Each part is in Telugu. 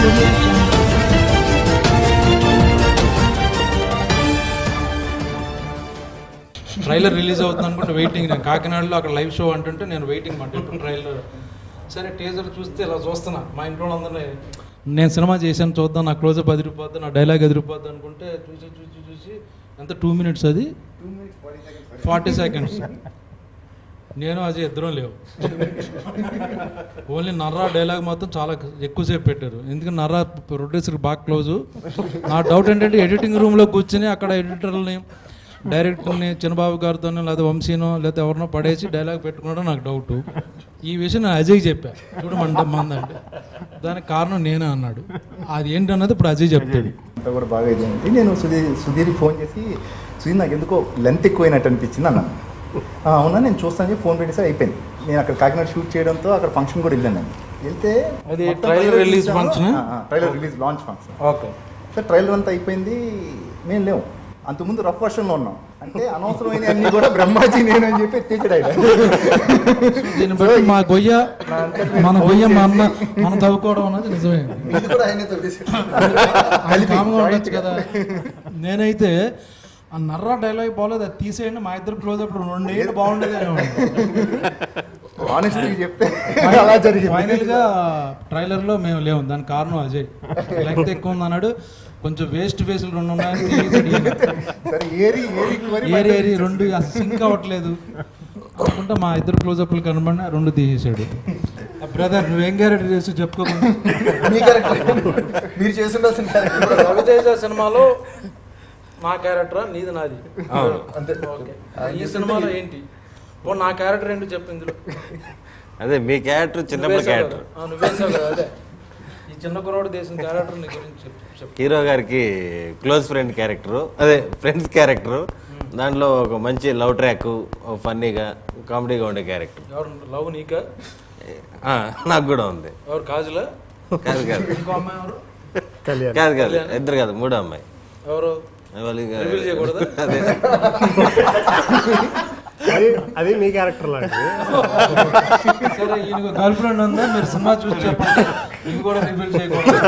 audio jungle. ట్రైలర్ రిలీజ్ అవుతుంది అనుకుంటే వెయిటింగ్ నేను కాకినాడలో అక్కడ లైవ్ షో అంటుంటే నేను వెయిటింగ్ మాట ఇప్పుడు ట్రైలర్ సరే టేజర్ చూస్తే ఇలా చూస్తున్నా మా ఇంట్లో అందరినీ నేను సినిమా చేశాను చూద్దాం నా క్లోజప్ అదిరిపోద్ది నా డైలాగ్ అదిరిపోద్ది అనుకుంటే చూసి చూసి చూసి ఎంత టూ మినిట్స్ అది ఫార్టీ సెకండ్స్ నేను అజయ్ ఇద్దరం లేవు ఓన్లీ నర్రా డైలాగ్ మాత్రం చాలా ఎక్కువసేపు పెట్టారు ఎందుకంటే నర్రా ప్రొడ్యూసర్కి బాగా క్లోజు నా డౌట్ ఏంటంటే ఎడిటింగ్ రూమ్లో కూర్చుని అక్కడ ఎడిటర్ని డైరెక్టర్ని చిన్నబాబు గారితోనో లేదా వంశీనో లేదా ఎవరినో పడేసి డైలాగ్ పెట్టుకున్నాడో నాకు డౌట్ ఈ విషయం నేను అజయ్ చెప్పా చూడు మన మందంటే దానికి కారణం నేనే అన్నాడు అది ఏంటన్నది ఇప్పుడు అజయ్ చెప్తాడు అంతా కూడా బాగా ఇది అయింది నేను సుధీర్ సుధీర్కి ఫోన్ చేసి సుధీర్ నాకు ఎందుకో లెంత్ ఎక్కువైనట్టు అనిపించింది అన్న "ఆ, అవునా నేను చూస్తాను చెప్పి ఫోన్ పెట్టేసి అయిపోయింది నేను అక్కడ కాకినాడ షూట్ చేయడంతో అక్కడ ఫంక్షన్ కూడా వెళ్ళాను నేను వెళ్తే అది మొత్తం trailer trailer release చూసాను. function ఆ? ఆ, ఆ, trailer release launch function okay sir trailer అంతా అయిపోయింది మేము లేవు అంతకుముందు రఫ్ వర్షన్లో ఉన్నాం అంటే అనవసరమైన అన్ని కూడా బ్రహ్మాజీ నేను అని చెప్పి ఎత్తేసాడు ఆయన దీన్ని బట్టి మా గొయ్య మన గొయ్య మా అన్న మనం తవ్వుకోవడం అన్నది నిజమే ఇది కూడా ఆయనే తప్పేసాడు. ఆయన కామ్గా ఉండొచ్చు కదా నేనైతే ఆ నర్రా డైలాగ్ బాగోలేదు అది తీసేయండి మా ఇద్దరు క్లోజ్ అప్ రెండు ఏళ్ళు బాగుండేది ఆనెస్ట్గా చెప్తే అలా జరిగింది ఫైనల్ గా ట్రైలర్ లో మేము లేవు దానికి కారణం అజయ్ లెంగ్త్ ఎక్కువ ఉంది అన్నాడు కొంచెం వేస్ట్ ఫేసులు రెండు ఉన్నాయని తీసేసాడు ఈయన. సరే ఏరి ఏరికి మరి ఏరి ఏరి రెండు అసలు సింక్ అవ్వట్లేదు అనుకుంటా మా ఇద్దరు క్లోజప్లు కనబడిన రెండు తీసేసాడు బ్రదర్ నువ్వేం క్యారెక్టర్ చేసి చెప్పుకోకుండా మీ క్యారెక్టర్ మీరు చేస్తుండాల్సిన క్యారెక్టర్ రవితేజ సినిమాలో నా క్యారెక్టర్ నీది నాది అవును. అంతే ఓకే ఈ సినిమాలో ఏంటి ఓ నా క్యారెక్టర్ ఏంటో చెప్పు ఇందులో అదే మీ క్యారెక్టర్ చిన్నప్పుడు నువ్వేసావు క్యారెక్టర్ కదా. ఆ, నువ్వేసావు కదా అదే ఈ చిన్న కుర్రోడు చేసిన క్యారెక్టర్ నీ గురించి చెప్పు చెప్పు హీరో గారికి క్లోజ్ ఫ్రెండ్ క్యారెక్టర్ అదే ఫ్రెండ్స్ క్యారెక్టర్ దాంట్లో ఒక మంచి లవ్ ట్రాక్ ఫన్నీగా కామెడీగా ఉండే క్యారెక్టర్ ఎవరు లవ్ నీకా నాకు కూడా ఉంది ఎవరు కాజులా కాదు కాదు ఇంకో అమ్మాయి ఎవరు కాదు కాదు ఇద్దరు కాదు మూడో అమ్మాయి ఎవరు వాళ్ళకి- Reveal చేయకూడదా? అదే అది అది మీ క్యారెక్టర్ లాంటిది సరే ఈయనకు గర్ల్ ఫ్రెండ్ ఉందా మీరు సినిమా చూసి చెప్పండి ఇది కూడా రివీల్ చేయకూడదు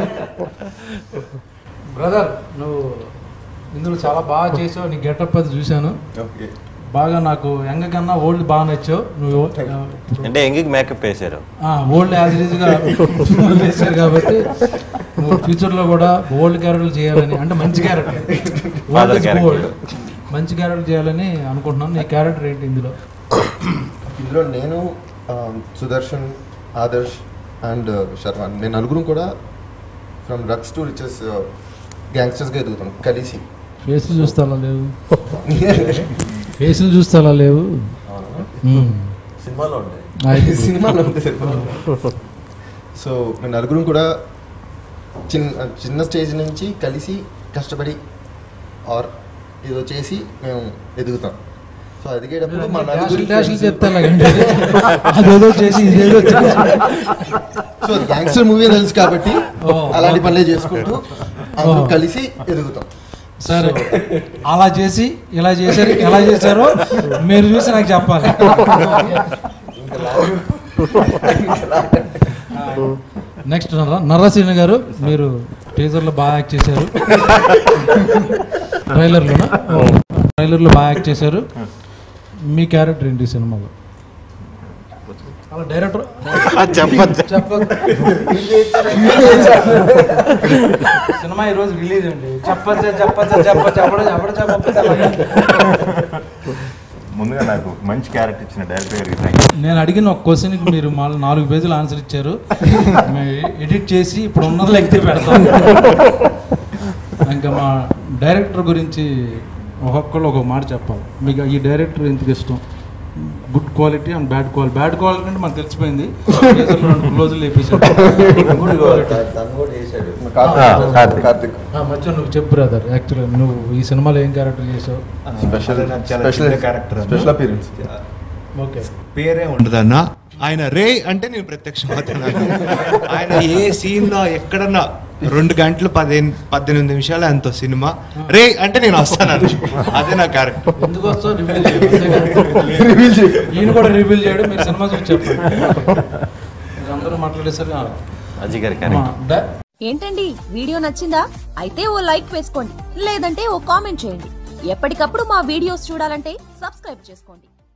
బ్రదర్ నువ్వు ఇందులో చాలా బాగా చేసావు నీ గెటప్ అది చూశాను ఓకే బాగా నాకు యంగ్ కన్నా ఓల్డ్ బాగా నచ్చావు నువ్వు అంటే ఎంగికి మేకప్ వేశారు ఓల్డ్ యావరేజ్గా వేశారు కాబట్టి నువ్వు ఫ్యూచర్లో కూడా ఓల్డ్ క్యారెక్టర్ చేయాలని అంటే మంచి క్యారెక్టర్ Father character. మంచి క్యారెక్టర్ చేయాలని అనుకుంటున్నాను నీ క్యారెక్టర్ ఏంటి ఇందులో ఇందులో నేను ఆ, సుదర్శన్ ఆదర్శ్ అండ్ శర్వాన్ నేను నలుగురు కూడా ఫ్రమ్ రక్స్ టు రిచెస్ గ్యాంగ్స్టర్స్గా ఎదుగుతాం కలిసి ఫేస్లు చూస్తే అలా లేవు ఫేస్లు చూస్తే అలా లేవు మ్మ్. సినిమాలో ఉంటాయి అయితే సినిమాలో ఉంటే సరిపోదు సో మేము నలుగురం కూడా చిన్న చిన్న స్టేజ్ నుంచి కలిసి కష్టపడి ఆర్ ఏదో చేసి మేము ఎదుగుతాం సో ఎదిగేటప్పుడు మా నలుగురి డాషులు డాషులు friends- చెప్తే అలాగండి అదేదో చేసి ఇదేదో చేసి సో గ్యాంగ్స్టర్ మూవీ తెలుసు కాబట్టి ఓ. అలాంటి పనులే చేసుకుంటూ అందరూ ఓ. కలిసి ఎదుగుతాం సరే అలా చేసి ఇలా చేశారు ఎలా చేశారో మీరు చూసి నాకు చెప్పాలి నెక్స్ట్ నర్రసీన గారు మీరు టీజర్లో బాగా యాక్ట్ చేశారు ట్రైలర్లోనా ట్రైలర్లో బాగా యాక్ట్ చేశారు మీ క్యారెక్టర్ ఏంటి ఈ సినిమాలో అలా డైరెక్టర్ చెప్పచ్చు చెప్పొద్దు సినిమా ఈరోజు రిలీజ్ అండి చెప్పచ్చా చెప్పచ్చా చెప్పచ్చా ఎవడ ఎవడ చెప్పచ్చా ముందుగా నాకు మంచి క్యారెక్టర్ ఇచ్చిన డైరెక్టర్ గారికి థ్యాంక్ నేను అడిగిన ఒక క్వశ్చన్కి మీరు మా నాలుగు పేజీలు ఆన్సర్ ఇచ్చారు మేము ఎడిట్ చేసి ఇప్పుడు ఉన్నది లెక్తే పెడతాం ఇంకా మా డైరెక్టర్ గురించి ఒక్కొక్కళ్ళు ఒక్కొక్క మాట చెప్పాలి మీకు ఈ డైరెక్టర్ ఎందుకు ఇష్టం good quality and bad quality bad quality అంటే మనకు తెలిసిపోయింది టీజర్లో రెండు క్లోజులు వేపించారు గుడ్ క్వాలిటీ తను కూడా చేశాడు కార్తిక్. కార్తిక్ మధ్య నువ్వు చెప్పు బ్రదర్ యాక్చువల్గా నువ్వు ఈ సినిమాలో ఏం క్యారెక్టర్ చేసావు స్పెషల్ చాలా స్పెషల్ చిన్న character అన్న. స్పెషల్ అపీరెన్స్ ఓకే పేరే ఉండదన్న ఆయన రే అంటే నేను ప్రత్యక్షం అవుతున్నాను ఆయన ఏ సీన్లో ఎక్కడన్నా రెండు గంటలు పదిహేను పద్దెనిమిది నిమిషాలు ఎంతో సినిమా రే అంటే నేను వస్తాను అదే నా క్యారెక్టర్ ఎందుకు వస్తావు రివీల్ చేయడు ఈయన కూడా రివీల్ చేయడు మీరు సినిమా చూసి చెప్పండి మీరు అందరూ మాట్లాడేసరికి అజయ్ గారి మా క్యారెక్టర్ డ- ఏంటండి వీడియో నచ్చిందా అయితే ఓ లైక్ వేసుకోండి లేదంటే ఓ కామెంట్ చేయండి ఎప్పటికప్పుడు మా వీడియోస్ చూడాలంటే సబ్స్క్రైబ్ చేసుకోండి